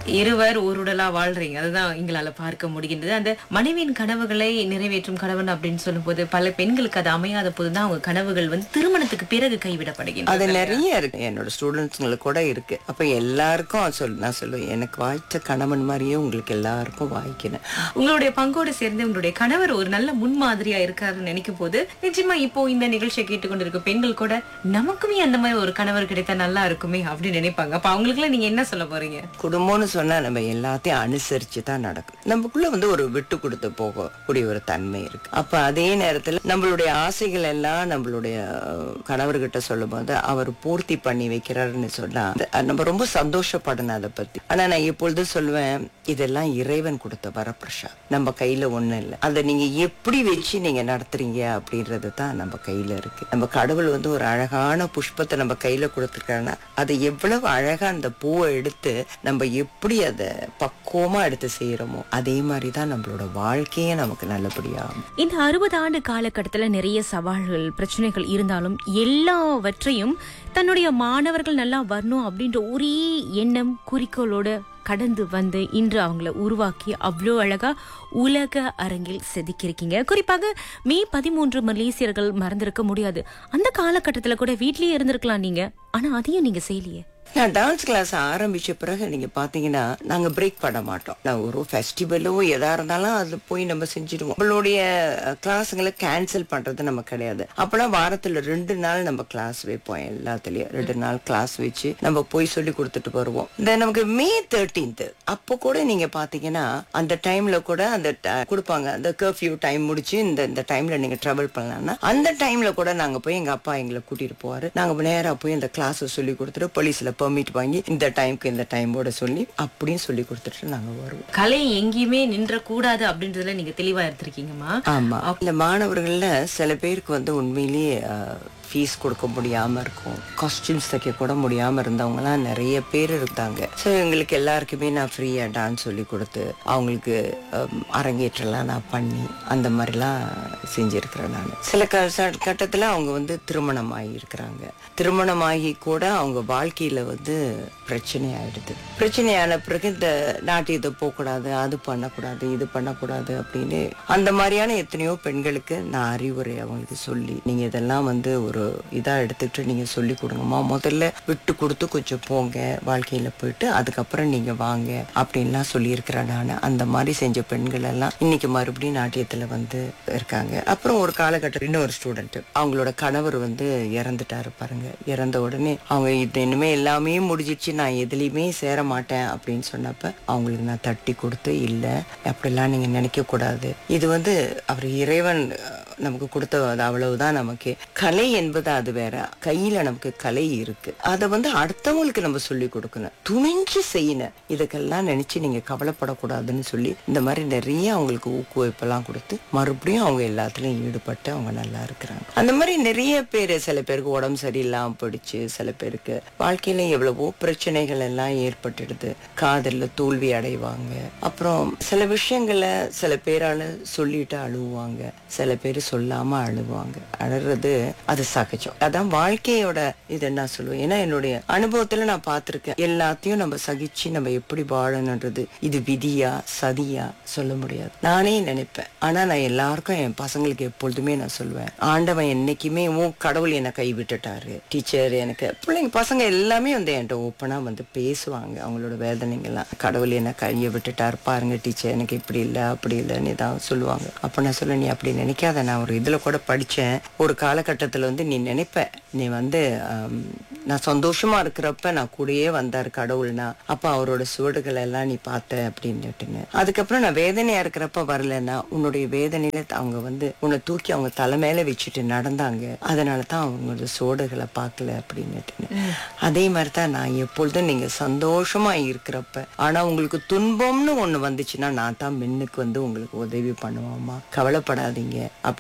இருவர் ஊருடலா வாழ்றீங்க அதுதான் எங்களால பார்க்க முடிகின்றது அந்த மனைவியின் கனவுகளை நிறைவேற்றும் கணவன் அப்படின்னு சொல்லும்போது பல பெண்களுக்கு அது அமையாத போதுதான் அவங்க கனவுகள் வந்து திருமணத்துக்கு பிறகு கைவிடப்படுகின்றன அது நிறைய இருக்கு என்னோட ஸ்டூடெண்ட்ஸுங்களுக்கு கூட இருக்கு அப்ப எல்லாருக்கும் சொல் நான் சொல்லுவேன் எனக்கு வாய்ச்ச கணவன் மாதிரியே உங்களுக்கு எல்லாருக்கும் வாய்க்கணும் உங்களுடைய பங்கோடு சேர்ந்து உங்களுடைய கணவர் ஒரு நல்ல முன்மாதிரியா இருக்காருன்னு நினைக்கும் போது நிச்சயமா இப்போ இந்த நிகழ்ச்சியை கேட்டுக்கொண்டிருக்க பெண்கள் கூட நமக்குமே அந்த மாதிரி ஒரு கணவர் கிடைத்தா நல்லா இருக்குமே அப்படின்னு நினைப்பாங்க அப்ப அவங்களுக்குலாம் நீங்க என்ன சொல்ல போறீங்க குடும்பம்னு சொன்னா நம்ம எல்லாத்தையும் அனுசரிச்சு தான் நடக்கும் நமக்குள்ள வந்து ஒரு விட்டு கொடுத்து போகக்கூடிய ஒரு தன்மை இருக்கு அப்ப அதே நேரத்துல நம்மளுடைய ஆசைகள் எல்லாம் நம்மளுடைய அஹ், கணவர்கிட்ட சொல்லும் போது அவர் பூர்த்தி பண்ணி வைக்கிறாருன்னு சொன்னா அது- நம்ம ரொம்ப சந்தோஷப்படணும் அதை பத்தி ஆனா நான் எப்பொழுது சொல்லுவேன் இதெல்லாம் இறைவன் கொடுத்த வரப்பிரசாத் நம்ம கையில ஒண்ணும் இல்லை அதை நீங்க எப்படி வச்சு நீங்க நடத்துறீங்க அப்படின்றது தான் நம்ம கையில இருக்கு நம்ம கடவுள் வந்து ஒரு அழகான புஷ்பத்தை நம்ம கையில கொடுத்துருக்காருன்னா அதை எவ்வளவு அழகா அந்த பூவை எடுத்து நம்ம எப்படி அதை பக்குவமா எடுத்து செய்யறோமோ அதே மாதிரி தான் நம்மளோட வாழ்க்கையே நமக்கு நல்லபடியா அமையும். இந்த அறுபது ஆண்டு காலகட்டத்துல நிறைய சவால்கள் பிரச்சனைகள் இருந்தாலும் எல்லாவற்றையும் தன்னுடைய மாணவர்கள் நல்லா வரணும் அப்படின்ற ஒரே எண்ணம் குறிக்கோளோட கடந்து வந்து இன்று அவங்கள உருவாக்கி அவ்வளோ அழகா உலக அரங்கில் செதுக்கியிருக்கீங்க குறிப்பாக மே பதிமூன்று மலேசியர்கள் மறந்திருக்க முடியாது அந்த காலகட்டத்துல கூட வீட்லயே இருந்திருக்கலாம் நீங்க ஆனா அதையும் நீங்க செய்யலையே நான் டான்ஸ் கிளாஸ் ஆரம்பிச்ச பிறகு நீங்க பாத்தீங்கன்னா நாங்க பிரேக் பண்ண மாட்டோம் நான் ஒரு ஃபெஸ்டிவலோ எதா இருந்தாலும் அது போய் நம்ம செஞ்சிடுவோம் நம்மளுடைய கிளாஸுங்களை கேன்சல் பண்றது நம்ம கிடையாது அப்பெல்லாம் வாரத்துல ரெண்டு நாள் நம்ம கிளாஸ் வைப்போம் எல்லாத்துலயும் ரெண்டு நாள் கிளாஸ் வச்சு நம்ம போய் சொல்லி கொடுத்துட்டு வருவோம் இந்த நமக்கு மே தேர்ட்டீன்த் அப்போ கூட நீங்க பாத்தீங்கன்னா அந்த டைம்ல கூட அந்த ட- கொடுப்பாங்க அந்த கர்ஃபியூ டைம் முடிச்சு இந்த இந்த டைம்ல நீங்க டிராவல் பண்ணலாம்னா அந்த டைம்ல கூட நாங்க போய் எங்க அப்பா எங்களை கூட்டிட்டு போவாரு நாங்க நேரா போய் இந்த கிளாஸ் சொல்லி கொடுத்துட்டு போலீஸ்ல பெர்மிட் வாங்கி இந்த டைம்க்கு இந்த டைமோட சொல்லி அப்படியும் சொல்லி கொடுத்துட்டு நாங்க வருவோம் கலை எங்கேயுமே நின்ற கூடாது அப்படின்றதுல நீங்க தெளிவா இருந்திருக்கீங்கம்மா ஆமா இந்த மாணவர்கள்ல சில பேருக்கு வந்து உண்மையிலேயே ஃபீஸ் கொடுக்க முடியாம இருக்கும் காஸ்டியூம்ஸ் தைக்க கூட முடியாம இருந்தவங்கலாம் நிறைய பேர் இருந்தாங்க ஸோ எங்களுக்கு எல்லாருக்குமே நான் ஃப்ரீயா டான்ஸ் சொல்லி கொடுத்து அவங்களுக்கு அம், அரங்கேற்றலாம் நான் பண்ணி அந்த மாதிரிலாம் செஞ்சிருக்கிறேன் நான் சில க ச- கட்டத்துல அவங்க வந்து திருமணம் ஆகியிருக்கிறாங்க திருமணம் ஆகி கூட அவங்க வாழ்க்கையில வந்து பிரச்சனை ஆயிடுது பிரச்சனையான பிறகு இந்த நாட்டியத்தை போகக்கூடாது அது பண்ணக்கூடாது இது பண்ணக்கூடாது அப்படின்னு அந்த மாதிரியான எத்தனையோ பெண்களுக்கு நான் அறிவுரை அவங்களுக்கு சொல்லி நீங்க இதெல்லாம் வந்து ஒரு இதா எடுத்துக்கிட்டு நீங்க சொல்லி கொடுங்கம்மா முதல்ல விட்டு கொடுத்து கொஞ்சம் போங்க வாழ்க்கையில போயிட்டு அதுக்கப்புறம் நீங்க வாங்க அப்படின்லாம் சொல்லியிருக்கிறேன் நான் அந்த மாதிரி செஞ்ச பெண்கள் எல்லாம் இன்னைக்கு மறுபடியும் நாட்டியத்துல வந்து இருக்காங்க அப்புறம் ஒரு காலகட்டம் இன்னொரு ஸ்டூடெண்ட் அவங்களோட கணவர் வந்து இறந்துட்டாரு பாருங்க இறந்த உடனே அவங்க இது இனிமே எல்லாமே முடிஞ்சிச்சு நான் எதுலையுமே சேர மாட்டேன் அப்படின்னு சொன்னப்ப அவங்களுக்கு நான் தட்டி கொடுத்து இல்ல அப்படிலாம் நீங்க நினைக்க கூடாது இது வந்து அவர் இறைவன் அஹ், நமக்கு கொடுத்த அது அவ்வளவுதான் நமக்கு கலை என்பது அது வேற கையில நமக்கு கலை இருக்கு அதை வந்து அடுத்தவங்களுக்கு நம்ம சொல்லி கொடுக்கணும் துணிஞ்சு செய்யணும் இதுக்கெல்லாம் நினைச்சு நீங்க கவலைப்படக்கூடாதுன்னு சொல்லி இந்த மாதிரி நிறைய அவங்களுக்கு ஊக்குவிப்பெல்லாம் கொடுத்து மறுபடியும் அவங்க எல்லாத்துலயும் ஈடுபட்டு அவங்க நல்லா இருக்கிறாங்க அந்த மாதிரி நிறைய பேர் சில பேருக்கு உடம்பு சரியில்லாம போயிடுச்சு சில பேருக்கு வாழ்க்கையில எவ்வளவோ பிரச்சனைகள் எல்லாம் ஏற்பட்டுடுது காதல்ல தோல்வி அடைவாங்க அப்புறம் சில விஷயங்களை சில பேரால சொல்லிட்டு அழுவாங்க சில பேர் சொல்லாம அழுவாங்க அழுறது அது சகஜம் அதான் வாழ்க்கையோட இது நான் சொல்லுவேன் ஏன்னா என்னுடைய அனுபவத்துல நான் பார்த்திருக்கேன் எல்லாத்தையும் நம்ம சகிச்சு நம்ம எப்படி வாழணுன்றது இது விதியா சதியா சொல்ல முடியாது நானே நினைப்பேன் ஆனா நான் எல்லாருக்கும் என் பசங்களுக்கு எப்பொழுதுமே நான் சொல்லுவேன் ஆண்டவன் என்னைக்குமே உன் கடவுள் என்னை கை விட்டுட்டாரு டீச்சர் எனக்கு பிள்ளைங்க பசங்க எல்லாமே வந்து என்கிட்ட ஓப்பனா வந்து பேசுவாங்க அவங்களோட வேதனைங்கெல்லாம் கடவுள் என்ன கையை விட்டுட்டாரு பாருங்க டீச்சர் எனக்கு இப்படி இல்லை அப்படி இல்லைன்னு தான் சொல்லுவாங்க அப்ப நான் சொல்ல நீ அப்படி நினைக்காத நான் ஒரு இதுல கூட படிச்சேன் ஒரு காலகட்டத்துல வந்து நீ நினைப்ப நீ வந்து ஆம், நான் சந்தோஷமா இருக்கிறப்ப நான் கூடயே வந்தாரு கடவுள்னா அப்ப அவரோட சுவடுகள் எல்லாம் நீ பார்த்த அப்படின்னுட்டுன்னு அதுக்கப்புறம் நான் வேதனையா இருக்கிறப்ப வரலன்னா உன்னுடைய வேதனையில அவங்க வந்து உன்னை தூக்கி அவங்க தலை மேல வச்சுட்டு நடந்தாங்க அதனால தான் அவங்களோட சுவடுகளை பார்க்கல அப்படின்னுட்டுன்னு அதே மாதிரி தான் நான் எப்பொழுதும் நீங்க சந்தோஷமா இருக்கிறப்ப ஆனா உங்களுக்கு துன்பம்னு ஒண்ணு வந்துச்சுன்னா நான் தான் மின்னுக்கு வந்து உங்களுக்கு உதவி பண்ணுவோம்மா கவலைப்படாதீங்க அப்படின்னு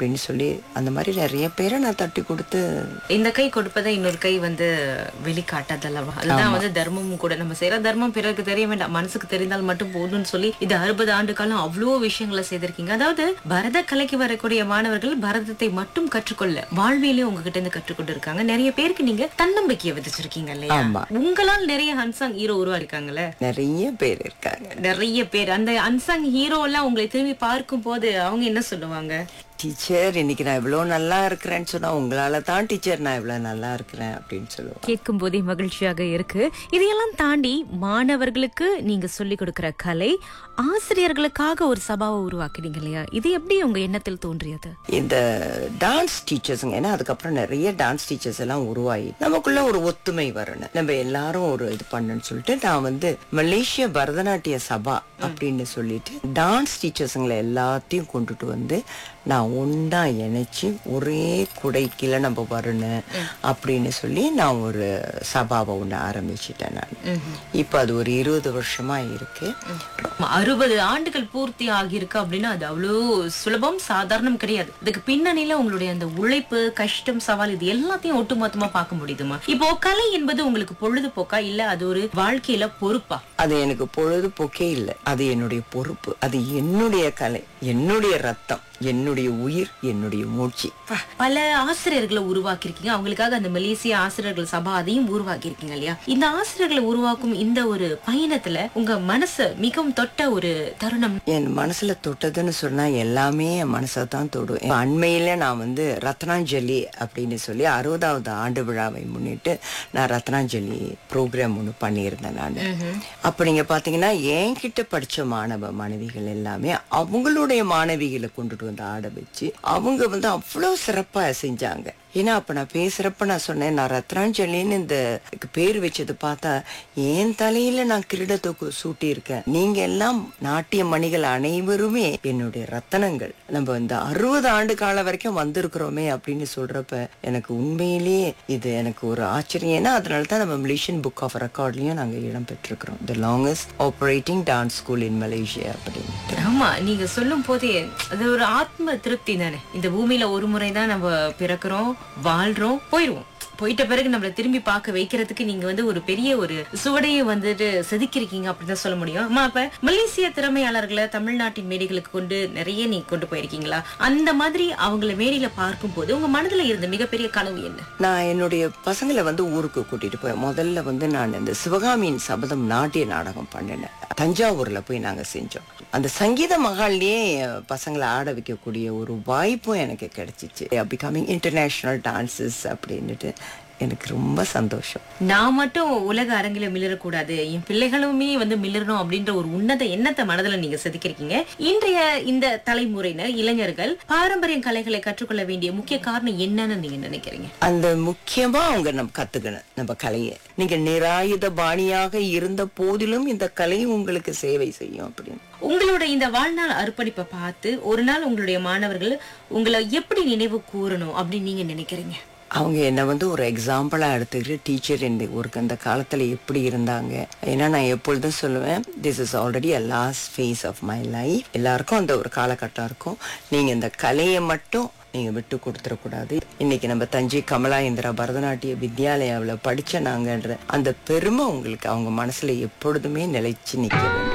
அப்படின்னு சொல்லி அந்த மாதிரி நிறைய பேரை நான் தட்டி கொடுத்து இந்த கை கொடுப்பதை இன்னொரு கை வந்து வெளிக்காட்டாதல்லவா அதுதான் வந்து தர்மமும் கூட நம்ம செய்யற தர்மம் பிறருக்கு தெரிய வேண்டாம் மனசுக்கு தெரிந்தால் மட்டும் போதும்னு சொல்லி இது அறுபது ஆண்டு காலம் அவ்வளோ விஷயங்களை செய்திருக்கீங்க அதாவது பரத கலைக்கு வரக்கூடிய மாணவர்கள் பரதத்தை மட்டும் கற்றுக்கொள்ள வாழ்வியலே உங்ககிட்ட இருந்து கற்றுக்கொண்டு இருக்காங்க நிறைய பேருக்கு நீங்க தன்னம்பிக்கையை விதிச்சிருக்கீங்க இல்லையா ஆமா. உங்களால் நிறைய ஹன்சாங் ஹீரோ உருவாயிருக்காங்கல்ல நிறைய பேர் இருக்காங்க நிறைய பேர் அந்த அன்சாங் ஹீரோ எல்லாம் உங்களை திரும்பி பார்க்கும் போது அவங்க என்ன சொல்லுவாங்க டீச்சர் இன்னைக்கு நான் இவ்வளோ நல்லா இருக்கிறேன்னு சொன்னா உங்களால தான் டீச்சர் நான் இவ்வளோ நல்லா இருக்கிறேன் அப்படின்னு சொல்லுவேன் கேட்கும் போதே மகிழ்ச்சியாக இருக்கு இதையெல்லாம் தாண்டி மாணவர்களுக்கு நீங்க சொல்லிக் கொடுக்கிற கலை ஆசிரியர்களுக்காக ஒரு சபாவை உருவாக்கினீங்க இல்லையா இது எப்படி உங்க எண்ணத்தில் தோன்றியது இந்த டான்ஸ் டீச்சர்ஸுங்க ஏன்னா அதுக்கப்புறம் நிறைய டான்ஸ் டீச்சர்ஸ் எல்லாம் உருவாகி நமக்குள்ள ஒரு ஒத்துமை வரணும் நம்ம எல்லாரும் ஒரு இது பண்ணணும்னு சொல்லிட்டு நான் வந்து மலேசிய பரதநாட்டிய சபா அப்படின்னு சொல்லிட்டு டான்ஸ் டீச்சர்ஸுங்களை எல்லாத்தையும் கொண்டுட்டு வந்து நான் ஒன்றா இணைச்சு ஒரே குடை கீழே நம்ம வரணும் அப்படின்னு சொல்லி நான் ஒரு சபாவை ஒன்று ஆரம்பிச்சிட்டேன் நான் இப்போ அது ஒரு இருபது வருஷமா இருக்கு அறுபது ஆண்டுகள் பூர்த்தி ஆகியிருக்கு அப்படின்னா அது அவ்வளோ சுலபம் சாதாரணம் கிடையாது இதுக்கு பின்னணியில உங்களுடைய அந்த உழைப்பு கஷ்டம் சவால் இது எல்லாத்தையும் ஒட்டுமொத்தமா பார்க்க முடியுதுமா இப்போ கலை என்பது உங்களுக்கு பொழுதுபோக்கா இல்ல அது ஒரு வாழ்க்கையில பொறுப்பா அது எனக்கு பொழுதுபோக்கே இல்லை அது என்னுடைய பொறுப்பு அது என்னுடைய கலை என்னுடைய ரத்தம் என்னுடைய உயிர் என்னுடைய மூச்சு பா, பல ஆசிரியர்களை உருவாக்கி இருக்கீங்க அவங்களுக்காக அந்த மலேசிய ஆசிரியர்கள் சபா அதையும் உருவாக்கி இருக்கீங்க இல்லையா இந்த ஆசிரியர்களை உருவாக்கும் இந்த ஒரு பயணத்துல உங்க மனச மிகவும் தொட்ட ஒரு தருணம் என் மனசுல தொட்டதுன்னு சொன்னா எல்லாமே என் மனசை தான் தொடும் இப்ப அண்மையில நான் வந்து ரத்னாஞ்சலி அப்படின்னு சொல்லி அறுபதாவது ஆண்டு விழாவை முன்னிட்டு நான் ரத்னாஞ்சலி ப்ரோக்ராம் ஒன்று பண்ணியிருந்தேன் நான் அப்ப நீங்க பாத்தீங்கன்னா என்கிட்ட படிச்ச மாணவ மாணவிகள் எல்லாமே அவங்களுடைய மாணவிகளை கொண்டுட்டு வந்து ஆட வச்சு அவங்க வந்து அவ்வளவு சிறப்பா செஞ்சாங்க ஏன்னா அப்ப நான் பேசுறப்ப நான் சொன்னேன் நான் ரத்னாஞ்சலின்னு இந்த இதுக்கு பேர் வச்சது பார்த்தா என் தலையில நான் கிரீடத்தொக்கு சூட்டி இருக்கேன் நீங்க எல்லாம் நாட்டிய மணிகள் அனைவருமே என்னுடைய ரத்தனங்கள் நம்ம இந்த அறுபது ஆண்டு காலம் வரைக்கும் வந்திருக்கிறோமே அப்படின்னு சொல்றப்ப எனக்கு உண்மையிலேயே இது எனக்கு ஒரு ஆச்சரியம் ஏன்னா அதனால தான் நம்ம மலேசியன் புக் ஆஃப் ரெக்கார்ட்லயும் நாங்க இடம் பெற்றிருக்கிறோம் the longest operating dance school in Malaysia அப்படின்னு ஆமா நீங்க சொல்லும் போதே அது ஒரு ஆத்ம திருப்தி தானே இந்த பூமியில ஒரு முறை தான் நம்ம பிறக்கிறோம் வாழ்றோம் போயிடுவோம் போயிட்ட பிறகு நம்மள திரும்பி பார்க்க வைக்கிறதுக்கு நீங்க வந்து ஒரு பெரிய ஒரு சுவடையை வந்துட்டு செதுக்கிருக்கீங்க அப்படின்னு தான் சொல்ல முடியும் அம்மா அப்ப மலேசிய திறமையாளர்களை தமிழ்நாட்டின் மேடைகளுக்கு கொண்டு நிறைய நீங்க கொண்டு போயிருக்கீங்களா அந்த மாதிரி அவங்கள மேடையில பார்க்கும் போது உங்க மனதுல இருந்த மிகப்பெரிய கனவு என்ன நான் என்னுடைய பசங்களை வந்து ஊருக்கு கூட்டிட்டு போய் முதல்ல வந்து நான் இந்த சிவகாமியின் சபதம் நாட்டிய நாடகம் பண்ணினேன் தஞ்சாவூர்ல போய் நாங்க செஞ்சோம் அந்த சங்கீத மகால்லையே என் பசங்களை ஆட வைக்கக்கூடிய ஒரு வாய்ப்பும் எனக்கு கிடைச்சிச்சு பிகமிங் இன்டர்நேஷனல் டான்சஸ் அப்படின்னுட்டு எனக்கு ரொம்ப சந்தோஷம் நான் மட்டும் உலக அரங்கில மிளறக்கூடாது என் பிள்ளைகளுமே வந்து மிளறணும் அப்படின்ற ஒரு உன்னத எண்ணத்தை மனதுல நீங்க செதுக்கிருக்கீங்க இன்றைய இந்த தலைமுறையினர் இளைஞர்கள் பாரம்பரிய கலைகளை கற்றுக்கொள்ள வேண்டிய முக்கிய காரணம் என்னன்னு நீங்க நினைக்கிறீங்க அந்த முக்கியமா அவங்க நம்ம கத்துக்கணும் நம்ம கலையை நீங்க நிராயுத பாணியாக இருந்த போதிலும் இந்த கலை உங்களுக்கு சேவை செய்யும் அப்படின்னு உங்களோட இந்த வாழ்நாள் அர்ப்பணிப்பை பார்த்து ஒரு நாள் உங்களுடைய மாணவர்கள் உங்களை எப்படி நினைவு கூறணும் அப்படின்னு நீங்க நினைக்கிறீங்க அவங்க என்னை வந்து ஒரு எக்ஸாம்பிளா எடுத்துக்கிட்டு டீச்சர் இந்த ஒரு அந்த காலத்துல எப்படி இருந்தாங்க ஏன்னா நான் எப்பொழுதும் சொல்லுவேன் this is already a last phase of my life எல்லாருக்கும் அந்த ஒரு காலகட்டம் இருக்கும் நீங்க இந்த கலையை மட்டும் நீங்க விட்டு கொடுத்துடக்கூடாது இன்னைக்கு நம்ம தஞ்சை கமலா இந்திரா பரதநாட்டிய வித்யாலயாவில் படிச்ச நாங்கன்ற அந்த பெருமை உங்களுக்கு அவங்க மனசுல எப்பொழுதுமே நிலைச்சு நிக்க வேண்டும்